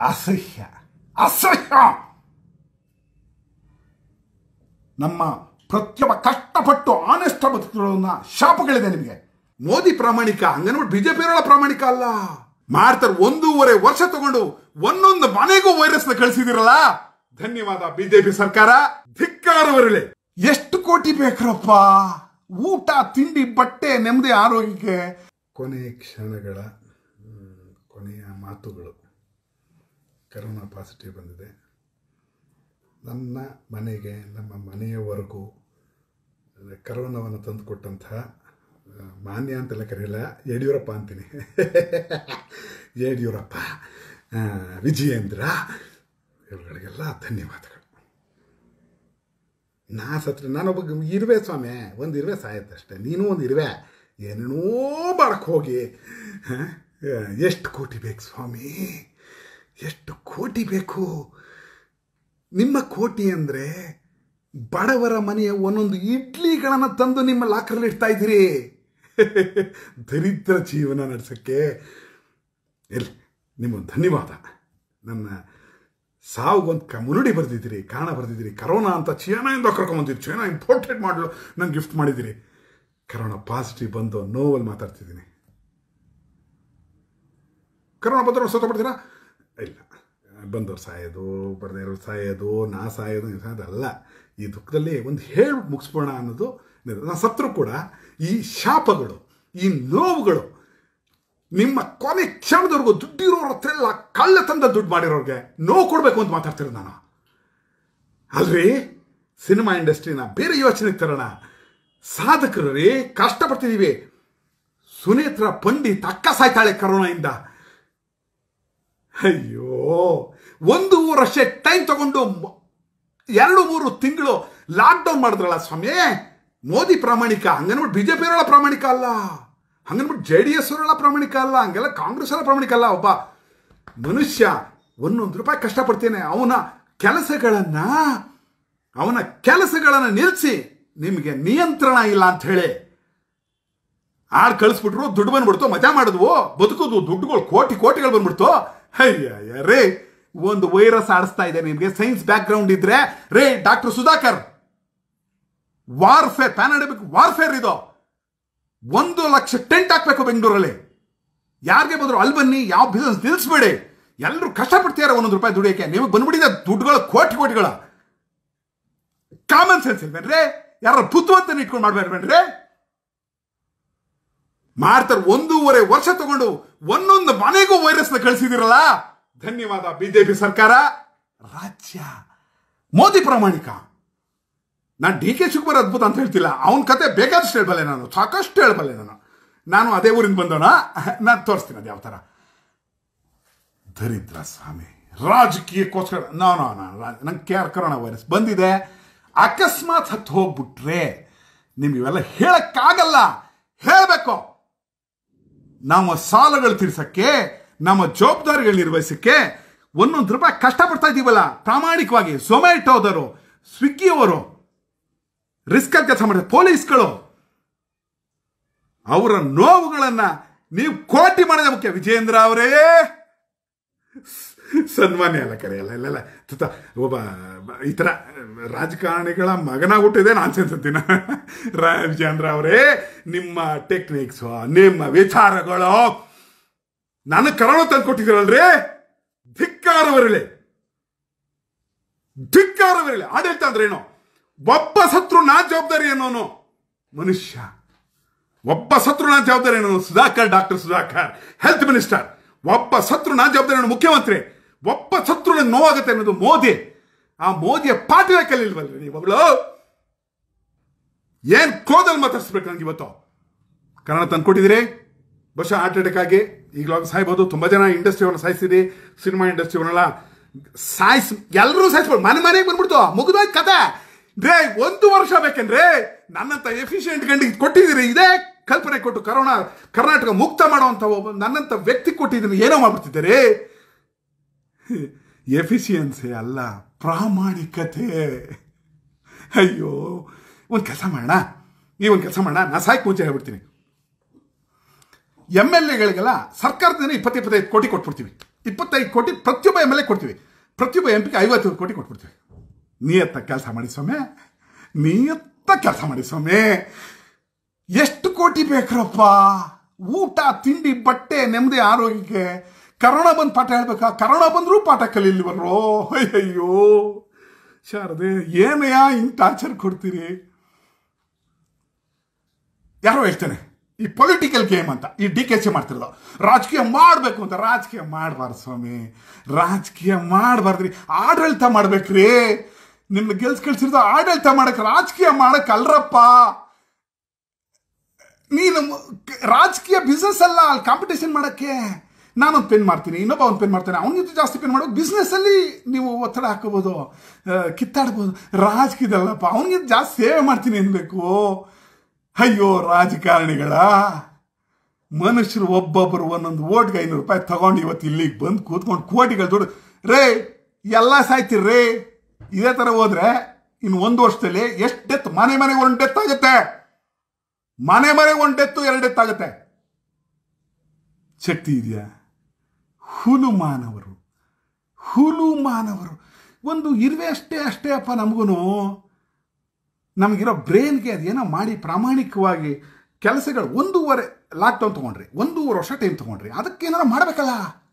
ಅಸಹ್ಯ ಅಸಹ್ಯ ನಮ್ಮ ಪ್ರತಿಯೊಬ್ಬ ಕಷ್ಟಪಟ್ಟು ಆನೆಸ್ಟ್ ಬದುಕಿರೋನ್ನ ಶಾಪಗಳಿದೆ ನಿಮಗೆ ಮೋದಿ ಪ್ರಾಮಾಣಿಕ ಹಂಗನ್ಬಿಟ್ಟು ಬಿಜೆಪಿಯವರ ಪ್ರಾಮಾಣಿಕ ಅಲ್ಲ ಮಾಡ್ತಾರೆ ಒಂದೂವರೆ ವರ್ಷ ತಗೊಂಡು ಒಂದೊಂದು ಮನೆಗೂ ವೈರಸ್ ನ ಕಳಿಸಿದಿರಲ್ಲ ಧನ್ಯವಾದ ಬಿಜೆಪಿ ಸರ್ಕಾರ ಧಿಕ್ಕಾರವರಳೆ ಎಷ್ಟು ಕೋಟಿ ಬೇಕ್ರಪ್ಪ ಊಟ ತಿಂಡಿ ಬಟ್ಟೆ ನೆಮ್ಮದಿ ಆರೋಗ್ಯಕ್ಕೆ ಕೊನೆಯ ಕ್ಷಣಗಳ ಹ್ಮ್, ಕೊನೆಯ ಮಾತುಗಳು ಕರೋನಾ ಪಾಸಿಟಿವ್ ಬಂದಿದೆ ನನ್ನ ಮನೆಗೆ ನಮ್ಮ ಮನೆಯವರೆಗೂ ಕರೋನಾವನ್ನು ತಂದುಕೊಟ್ಟಂತಹ ಆ, ಮಾನ್ಯ ಅಂತೆಲ್ಲ ಕರೆಯಲ್ಲ ಯಡಿಯೂರಪ್ಪ ಅಂತೀನಿ ಯಡಿಯೂರಪ್ಪ ಆ, ವಿಜಯೇಂದ್ರ ಇವುಗಳಿಗೆಲ್ಲ ಧನ್ಯವಾದಗಳು ನಾ ಸತ್ರ ನಾನೊಬ್ಬ ಗ- ಇರುವೆ ಸ್ವಾಮಿ ಒಂದು ಇರುವೆ ಸಾಯತ್ತಷ್ಟೆ ನೀನು ಒಂದು ಇರುವೆ ಏನೇನೋ ಮಾಡಕ್ಕೆ ಹೋಗಿ ಎಷ್ಟು ಕೋಟಿ ಬೇಕು ಸ್ವಾಮಿ ಎಷ್ಟು ಕೋಟಿ ಬೇಕು ನಿಮ್ಮ ಕೋಟಿ ಅಂದರೆ ಬಡವರ ಮನೆಯ ಒಂದೊಂದು ಇಡ್ಲಿಗಳನ್ನು ತಂದು ನಿಮ್ಮ ಲಾಕರಲ್ಲಿ ಇಡ್ತಾ ಇದ್ದೀರಿ ದರಿದ್ರ ಜೀವನ ನಡೆಸೋಕ್ಕೆ ಎಲ್ಲಿ ನಿಮಗೆ ಧನ್ಯವಾದ ನನ್ನ ಸಾವುಗೊಂದು ಕ ಮುನುಡಿ ಬರೆದಿದ್ದೀರಿ ಕಾರಣ ಬರೆದಿದ್ದೀರಿ ಕರೋನಾ ಅಂತ ಚೀನಾಯಿಂದ ಕರ್ಕೊಂಬಂದಿರಿ ಚೀನಾ ಇಂಪೋರ್ಟೆಡ್ ಮಾಡಲು ನಂಗೆ ಗಿಫ್ಟ್ ಮಾಡಿದ್ದೀರಿ ಕರೋನಾ ಪಾಸಿಟಿವ್ ಬಂದು ನೋವಲ್ಲಿ ಮಾತಾಡ್ತಿದ್ದೀನಿ ಕರೋನಾ ಬಂದವರು ಸತ್ತೋಗ್ಬಿಡ್ತೀರಾ ಇಲ್ಲ ಬಂದವ್ರು ಸಾಯೋದು ಬರದೇ ಇರೋರು ಸಾಯೋದು ನಾ ಸಾಯೋದು ನೀವು ಸಾಯೋದು ಅಲ್ಲ ಈ ದುಃಖದಲ್ಲಿ ಒಂದು ಹೇಳಿ ಮುಗಿಸ್ಬೋಣ ಅನ್ನೋದು ನಾನು ಸತ್ರು ಕೂಡ ಈ ಶಾಪಗಳು ಈ ನೋವುಗಳು ನಿಮ್ಮ ಕೊನೆ ಕ್ಷಣದವರೆಗೂ ದುಡ್ಡಿರೋರ ಹತ್ರ ಎಲ್ಲ ಕಳ್ಳ ತಂದ ದುಡ್ಡು ಮಾಡಿರೋರಿಗೆ ನೋವು ಕೊಡಬೇಕು ಅಂತ ಮಾತಾಡ್ತಿರೋದು ನಾನು ಅಲ್ರಿ ಸಿನಿಮಾ ಇಂಡಸ್ಟ್ರಿನ ಬೇರೆ ಯೋಚನೆಗೆ ತರೋಣ ಸಾಧಕರು ರೀ ಕಷ್ಟಪಡ್ತಿದ್ದೀವಿ ಸುನೇತ್ರ ಪಂಡಿತ್ ಅಕ್ಕ ಸಾಯ್ತಾಳೆ ಕರೋನಾಯಿಂದ ಅಯ್ಯೋ ಒಂದು ವರ್ಷ ಟೈಮ್ ತಗೊಂಡು ಮ- ಎರಡು ಮೂರು ತಿಂಗಳು ಲಾಕ್ಡೌನ್ ಮಾಡಿದ್ರಲ್ಲ ಸ್ವಾಮಿ ಮೋದಿ ಪ್ರಾಮಾಣಿಕ ಹಂಗನ್ಬಿಟ್ಟು ಬಿಜೆಪಿ ಅವರೆಲ್ಲ ಪ್ರಾಮಾಣಿಕ ಅಲ್ಲ ಹಂಗನ್ಬಿಟ್ಟು ಜೆ ಡಿ ಎಸ್ ಅವರೆಲ್ಲ ಪ್ರಾಮಾಣಿಕ ಅಲ್ಲ ಹಂಗೆಲ್ಲ ಕಾಂಗ್ರೆಸ್ ಎಲ್ಲ ಪ್ರಾಮಾಣಿಕ ಅಲ್ಲ ಒಬ್ಬ ಮನುಷ್ಯ ಒಂದೊಂದು ರೂಪಾಯಿ ಕಷ್ಟಪಡ್ತೇನೆ ಅವನ ಕೆಲಸಗಳನ್ನ ಅವನ ಕೆಲಸಗಳನ್ನು ನಿಲ್ಲಿಸಿ ನಿಮಗೆ ನಿಯಂತ್ರಣ ಇಲ್ಲ ಅಂತ ಹೇಳಿ ಆಡ್ ಕಳಿಸ್ಬಿಟ್ರು ದುಡ್ಡು ಬಂದ್ಬಿಡ್ತು ಮಜಾ ಮಾಡಿದ್ವು ಬದುಕೋದು ದುಡ್ಡುಗಳು ಕೋಟಿ ಕೋಟಿಗಳು ಬಂದ್ಬಿಡ್ತು ಅಯ್ಯ ರೇ ಒಂದು ವೈರಸ್ ಆಡಿಸ್ತಾ ಇದೆ ನಿಮಗೆ ಸೈನ್ಸ್ ಬ್ಯಾಕ್ ಗ್ರೌಂಡ್ ಇದ್ರೆ ರೇ doctor Sudhakar warfare pandemic warfare ಇದು ಒಂದು ಲಕ್ಷ ಟೆಂಟ್ ಹಾಕ್ಬೇಕು ಬೆಂಗಳೂರಲ್ಲಿ ಯಾರಿಗೆ ಬಂದ್ರು ಅಲ್ಲಿ ಬನ್ನಿ ಯಾವ ಬಿಸ್ನೆಸ್ ನಿಲ್ಲಿಸ್ಬೇಡಿ ಎಲ್ಲರೂ ಕಷ್ಟಪಡ್ತಿದ್ದಾರೆ ಒಂದೊಂದು ರೂಪಾಯಿ ದುಡಿಯೋಕೆ ನಿಮಗೆ ಬಂದ್ಬಿಟ್ಟಿದೆ ದುಡ್ಡುಗಳು ಕೋಟಿ ಕೋಟಿಗಳ ಕಾಮನ್ ಸೆನ್ಸ್ ಇಲ್ವೇನ್ರಿ ಯಾರ ಬುದ್ಧಿವಂತನ ಇಟ್ಕೊಂಡು ಮಾಡ್ಬೇಡ್ಬೇಡ್ರಿ ಮಾಡ್ತಾರೆ ಒಂದೂವರೆ ವರ್ಷ ತಗೊಂಡು ಒಂದೊಂದು ಮನೆಗೂ ವೈರಸ್ನ ಕಳಿಸಿದಿರಲ್ಲ ಧನ್ಯವಾದ ಬಿಜೆಪಿ ಸರ್ಕಾರ ರಾಜ್ಯ ಮೋದಿ ಪ್ರಾಮಾಣಿಕ ನಾನು ಡಿ ಕೆ ಶಿವಕುಮಾರ್ ಅದ್ಭುತ ಅಂತ ಹೇಳ್ತಿಲ್ಲ ಅವನ ಕತೆ ಬೇಕಾದಷ್ಟು ಹೇಳ್ಬಲ್ಲೆ ನಾನು ಸಾಕಷ್ಟು ಹೇಳ್ಬಲ್ಲೆ ನಾನು ನಾನು ಅದೇ ಊರಿಂದ ಬಂದವನ ನಾನು ತೋರಿಸ್ತೀನಿ ಅದು ಯಾವ ಥರ ದರಿದ್ರ ಸ್ವಾಮಿ ರಾಜಕೀಯಕ್ಕೋಸ್ಕರ ನೋ ನೋ ನೋ ನಂಗೆ ಕೇರ್ ಕರೋನಾ ವೈರಸ್ ಬಂದಿದೆ ಅಕಸ್ಮಾತ್ ಹತ್ತು ಹೋಗ್ಬಿಟ್ರೆ ನಿಮ್ಗೆ ಇವೆಲ್ಲ ಹೇಳಕ್ಕಾಗಲ್ಲ ಹೇಳಬೇಕು ನಮ್ಮ ಸಾಲಗಳು ತೀರ್ಸಕ್ಕೆ ನಮ್ಮ ಜವಾಬ್ದಾರಿಗಳು ನಿರ್ವಹಿಸಕ್ಕೆ ಒಂದೊಂದು ರೂಪಾಯಿ ಕಷ್ಟಪಡ್ತಾ ಇದ್ದೀವಲ್ಲ ಪ್ರಾಮಾಣಿಕವಾಗಿ ಝೊಮ್ಯಾಟೋದವರು ಸ್ವಿಗ್ಗಿಯವರು ರಿಸ್ಕ್ ಕೆಲಸ ಮಾಡಿದ ಪೊಲೀಸ್ಗಳು ಅವರ ನೋವುಗಳನ್ನ ನೀವು ಕೋಟಿ ಮಾಡಿದ ಮುಖ್ಯ ವಿಜೇಂದ್ರ ಅವರೇ ಸನ್ಮಾನ್ಯ ಅಲ್ಲ ಕರೆಯಲ್ಲ ಇಲ್ಲೆಲ್ಲ ತುತ್ತ ಒಬ್ಬ ಈ ಥರ ರಾಜಕಾರಣಿಗಳ ಮಗನ ಹುಟ್ಟಿದೆ ನಾನ್ಸೆನ್ಸ್ ಅಂತೀನಿ ರಾ- ವಿಜೇಂದ್ರ ಅವರೇ ನಿಮ್ಮ ಟೆಕ್ನಿಕ್ಸು ನಿಮ್ಮ ವಿಚಾರಗಳು ನನಗೆ ಕರೋನಾ ತಂದು ಕೊಟ್ಟಿದ್ದೀರಲ್ರಿ ಧಿಕ್ಕಾರವರಲಿ ಧಿಕ್ಕಾರವರಲಿ ಆಡಳಿತ ಅಂದ್ರೆ ಏನು ಒಬ್ಬ ಸತ್ರು ನಾ ಜವಾಬ್ದಾರಿ ಅನ್ನೋನು ಮನುಷ್ಯ ಒಬ್ಬ ಸತ್ರು ನಾ ಜವಾಬ್ದಾರಿ ಅನ್ನೋನು Sudhakar doctor Sudhakar health minister ಒಬ್ಬ ಸತ್ರು ನಾ ಜವಾಬ್ದಾರಿ ಅನ್ನೋ ಮುಖ್ಯಮಂತ್ರಿ ಒಬ್ಬ ಸತ್ರು ನಂಗೆ ನೋವಾಗುತ್ತೆ ಅನ್ನೋದು ಮೋದಿ ಆ ಮೋದಿಯ ಪಾಠವೇ ಕಲಿಲ್ವಲ್ರಿ ನೀವುಗಳು ಏನ್ ಕ್ರೋಧಲ್ಲಿ ಮಾತಾಡಿಸ್ಬೇಕು ನನಗೆ ಇವತ್ತು ಕನ್ನಡ ತಂದ್ಕೊಟ್ಟಿದ್ದೀರಿ ಬಹುಶಃ ಹಾರ್ಟ್ ಅಟ್ಯಾಕ್ ಆಗಿ ಈಗಲಾಗ ಸಾಯ್ಬೋದು ತುಂಬ ಜನ ಇಂಡಸ್ಟ್ರಿಯವ್ರನ್ನ ಸಾಯಿಸಿರಿ ಸಿನಿಮಾ ಇಂಡಸ್ಟ್ರಿಯವ್ರನ್ನೆಲ್ಲ ಸಾಯಿಸ್ ಎಲ್ಲರೂ ಸಾಯಿಸ್ಬೋದು ಮನೆ ಮನೆಗೆ ಬಂದ್ಬಿಡ್ತು ಮುಗಿದೋಯ್ತು ಕತೆ ರೇ ಒಂದು ವರ್ಷ ಬೇಕೇನ್ರಿ ನನ್ನಂತ ಎಫಿಷಿಯೆಂಟ್ ಗಂಡಿ ಕೊಟ್ಟಿದ್ದೀರಿ ಇದೇ ಕಲ್ಪನೆ ಕೊಟ್ಟು ಕರೋನಾ ಕರ್ನಾಟಕ ಮುಕ್ತ ಮಾಡುವಂತ ಒಬ್ಬ ನನ್ನಂತ ವ್ಯಕ್ತಿ ಕೊಟ್ಟಿದ್ದೀನಿ ಏನೋ ಮಾಡ್ಬಿಡ್ತಿದ್ದೀರಿ ಎಫಿಷಿಯನ್ಸಿ ಅಲ್ಲ ಪ್ರಾಮಾಣಿಕತೆ ಅಯ್ಯೋ ಒಂದು ಕೆಲಸ ಮಾಡೋಣ ಈ ಒಂದು ಕೆಲಸ ಮಾಡೋಣ ನಾ ಸಾಯ್ಕೆ ಮುಂಚೆ ಹೇಳ್ಬಿಡ್ತೀನಿ ಎಮ್ ಎಲ್ ಎಗಳಿಗೆಲ್ಲ ಸರ್ಕಾರದಿಂದ ಇಪ್ಪತ್ತು ಇಪ್ಪತ್ತೈದು ಕೋಟಿ ಕೊಟ್ಬಿಡ್ತೀವಿ ಇಪ್ಪತ್ತೈದು ಕೋಟಿ ಪ್ರತಿಯೊಬ್ಬ ಎಮ್ ಎಲ್ ಎ ಕೊಡ್ತೀವಿ ಪ್ರತಿಯೊಬ್ಬ ಎಂ ಪಿಗೆ ಐವತ್ತು ಕೋಟಿ ಕೊಟ್ಬಿಡ್ತೀವಿ ನಿಯತ್ತ ಕೆಲಸ ಮಾಡಿ ಸ್ವಾಮಿ ನಿಯತ್ತ ಕೆಲಸ ಮಾಡಿ ಸ್ವಾಮಿ ಎಷ್ಟು ಕೋಟಿ ಬೇಕ್ರಪ್ಪ ಊಟ ತಿಂಡಿ ಬಟ್ಟೆ ನೆಮ್ಮದಿ ಆರೋಗ್ಯಕ್ಕೆ ಕರೋನಾ ಬಂದು ಪಾಠ ಹೇಳ್ಬೇಕಾ ಕರೋನಾ ಬಂದರೂ ಪಾಠ ಕಲೀಲಿವರೋ ಅಯ್ಯಯ್ಯೋ ಶಾರದೆ ಏನಯ್ಯ ಹಿಂಗೆ ಟಾರ್ಚರ್ ಕೊಡ್ತೀರಿ ಯಾರೋ ಹೇಳ್ತೇನೆ ಈ ಪೊಲಿಟಿಕಲ್ ಗೇಮ್ ಅಂತ ಈ ಡಿ ಕೆ ಸಿ ಮಾಡ್ತಿರೋದು ರಾಜಕೀಯ ಮಾಡಬೇಕು ಅಂತ ರಾಜಕೀಯ ಮಾಡಬಾರ್ದು ಸ್ವಾಮಿ ರಾಜಕೀಯ ಮಾಡಬಾರ್ದ್ರಿ ಆಡಳಿತ ಮಾಡ್ಬೇಕ್ರಿ ನಿಮ್ಗೆ ಗೆಲ್ಸ್ ಕಳ್ಸಿರೋದು ಆಡಳಿತ ಮಾಡಕ್ಕೆ ರಾಜಕೀಯ ಮಾಡಕ್ ಅಲ್ರಪ್ಪ ನೀನು ಕ- ರಾಜಕೀಯ ಬಿಸ್ನೆಸ್ ಅಲ್ಲ ಅಲ್ಲಿ ಕಾಂಪಿಟೇಷನ್ ಮಾಡಕ್ಕೆ ನಾನೊಂದು ಪೆನ್ ಮಾಡ್ತೀನಿ ಇನ್ನೊಬ್ಬ ಒಂದು ಪೆನ್ ಮಾಡ್ತಾನೆ ಅವನಿಗಿಂತ ಜಾಸ್ತಿ ಪೆನ್ ಮಾಡೋ ಬಿಸ್ನೆಸ್ ಅಲ್ಲಿ ನೀವು ಒತ್ತಡ ಹಾಕೋಬೋದು ಆ, ಕಿತ್ತಾಡ್ಬೋದು ರಾಜಕೀಯದಲ್ಲಪ್ಪ ಅವನಿಗಿಂತ ಜಾಸ್ತಿ ಸೇವೆ ಮಾಡ್ತೀನಿ ಅನ್ಬೇಕು ಅಯ್ಯೋ ರಾಜಕಾರಣಿಗಳ ಮನುಷ್ಯರು ಒಬ್ಬೊಬ್ಬರು ಒಂದೊಂದು ಓಟ್ಗೆ ಐನೂರು ರೂಪಾಯಿ ತಗೊಂಡು ಇವತ್ತು ಇಲ್ಲಿಗೆ ಬಂದು ಕೂತ್ಕೊಂಡು ಕೋಟಿಗಳು ದುಡ್ಡು ರೇ ಎಲ್ಲ ಸಾಯ್ತೀರಿ ರೇ ಇದೇ ಥರ ಹೋದ್ರೆ ಇನ್ನು ಒಂದು ವರ್ಷದಲ್ಲಿ ಎಷ್ಟು ಡೆತ್ ಮನೆ ಮನೆಗೆ ಒಂದು ಡೆತ್ ಆಗುತ್ತೆ ಮನೆ ಮನೆಗೆ ಒಂದು ಡೆತ್ತು ಎರಡು ಡೆತ್ ಆಗುತ್ತೆ ಶಕ್ತಿ ಇದೆಯಾ ಹುಲು ಮಾನವರು ಹುಲು ಮಾನವರು ಒಂದು ಇರುವೆ ಅಷ್ಟೇ ಅಷ್ಟೇ ಅಪ್ಪ ನಮಗೂ ನಮಗಿರೋ ಬ್ರೈನ್ಗೆ ಅದೇನೋ ಮಾಡಿ ಪ್ರಾಮಾಣಿಕವಾಗಿ ಕೆಲಸಗಳು ಒಂದೂವರೆ ಲಾಕ್ಡೌನ್ ತೊಗೊಂಡ್ರಿ ಒಂದೂವರೆ ವರ್ಷ ಟೈಮ್ ತೊಗೊಂಡ್ರಿ ಅದಕ್ಕೆ ಏನಾರ ಮಾಡಬೇಕಲ್ಲ